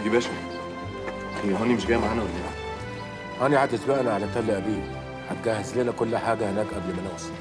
بيجي باشا هي هاني مش جايه معانا ولا ايه؟ هاني هتسبقنا على تل ابيب هتجهز لنا كل حاجه هناك قبل ما نوصل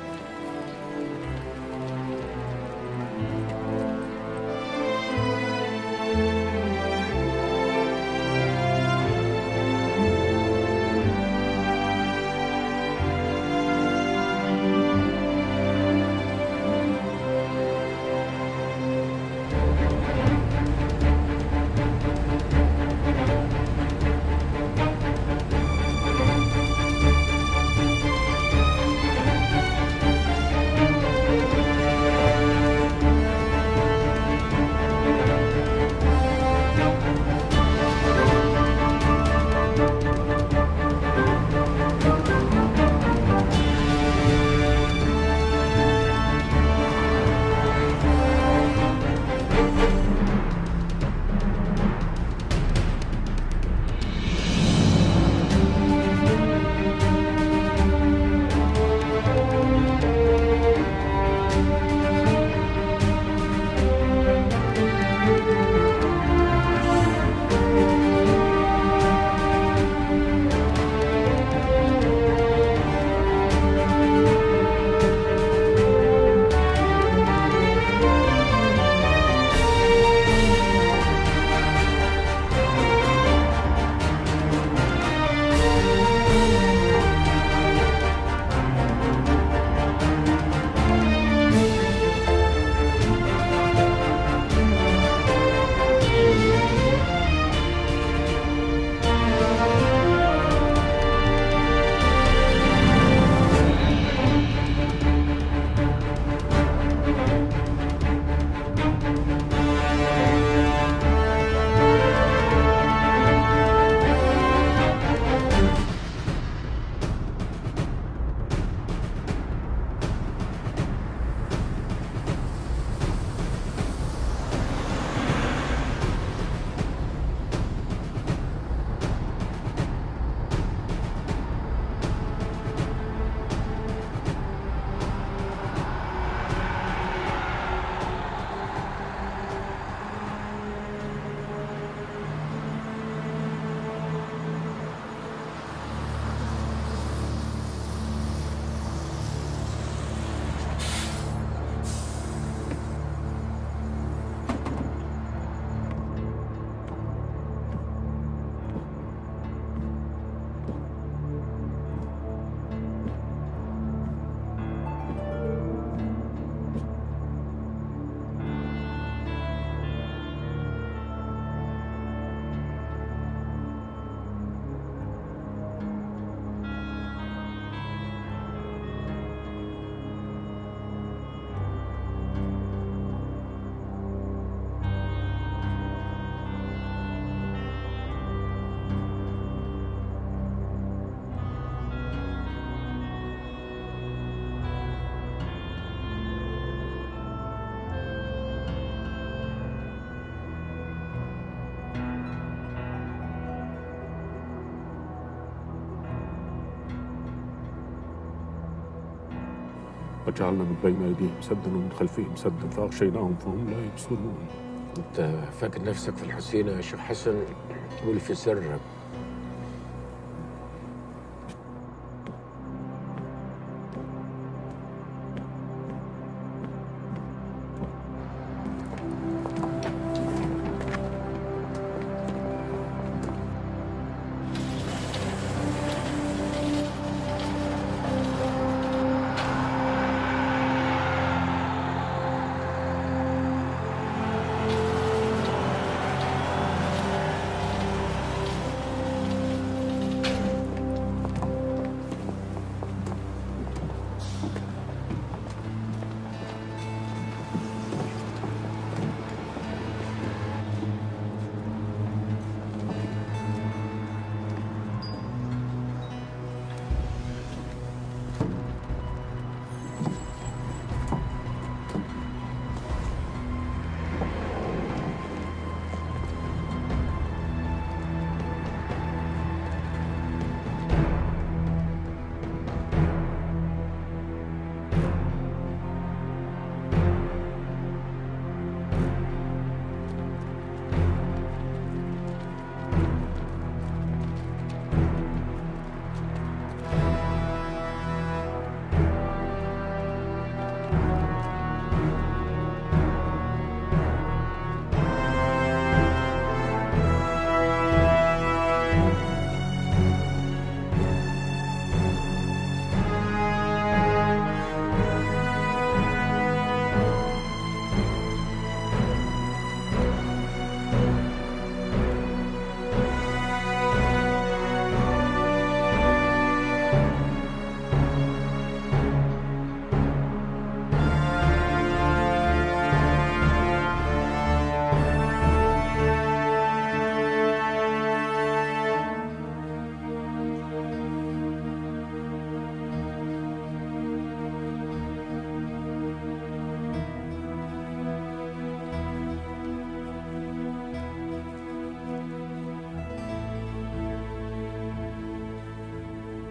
وجعلنا من بين أيديهم سدا ومن خلفهم سدا فأغشيناهم فهم لا يبصرون انت فاكر نفسك في الحسين يا شيخ حسن قول في سرك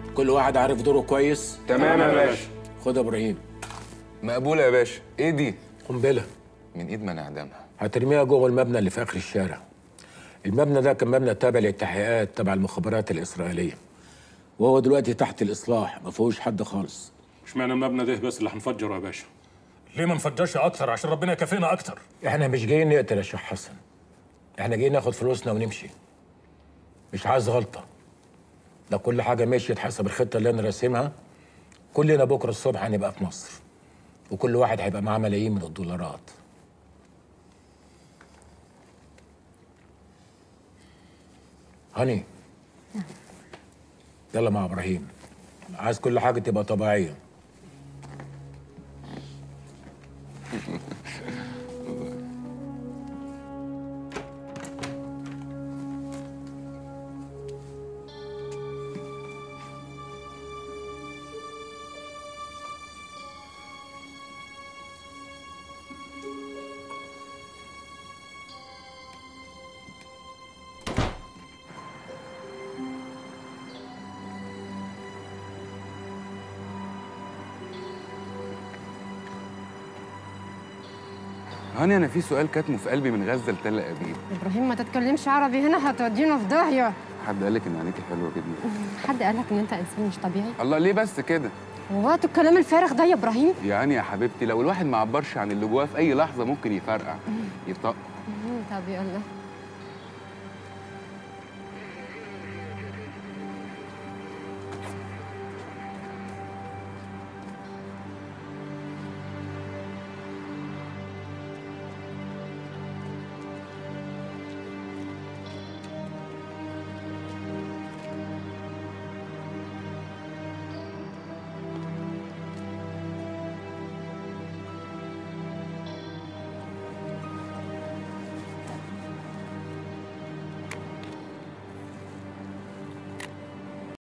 كل واحد عارف دوره كويس تمام يا باشا خد يا ابراهيم مقبولة يا باشا ايه دي؟ قنبله من ايد من اعدامها هترميها جوه المبنى اللي في اخر الشارع المبنى ده كان مبنى تابع للتحقيقات تبع المخابرات الاسرائيليه وهو دلوقتي تحت الاصلاح ما فيهوش حد خالص مش معنى المبنى ده بس اللي هنفجره يا باشا ليه ما نفجرش اكتر عشان ربنا يكافئنا اكتر احنا مش جايين نقتل يا شيخ حسن احنا جايين ناخد فلوسنا ونمشي مش عايز غلطه لو كل حاجه مشيت حسب الخطه اللي انا راسمها كلنا بكره الصبح هنبقى في مصر وكل واحد هيبقى معاه ملايين من الدولارات هاني يلا مع ابراهيم عايز كل حاجه تبقى طبيعيه هاني انا في سؤال كاتمه في قلبي من غزه لتل ابيب ابراهيم ما تتكلمش عربي هنا هتودينا في داهيه حد قال لك ان عينيكي حلوه جدا حد قالك ان انت انسان مش طبيعي الله ليه بس كده وقت الكلام الفارغ ده يا ابراهيم يعني يا حبيبتي لو الواحد ما عبرش عن اللي جواه في اي لحظه ممكن يفرقع يطق طب يلا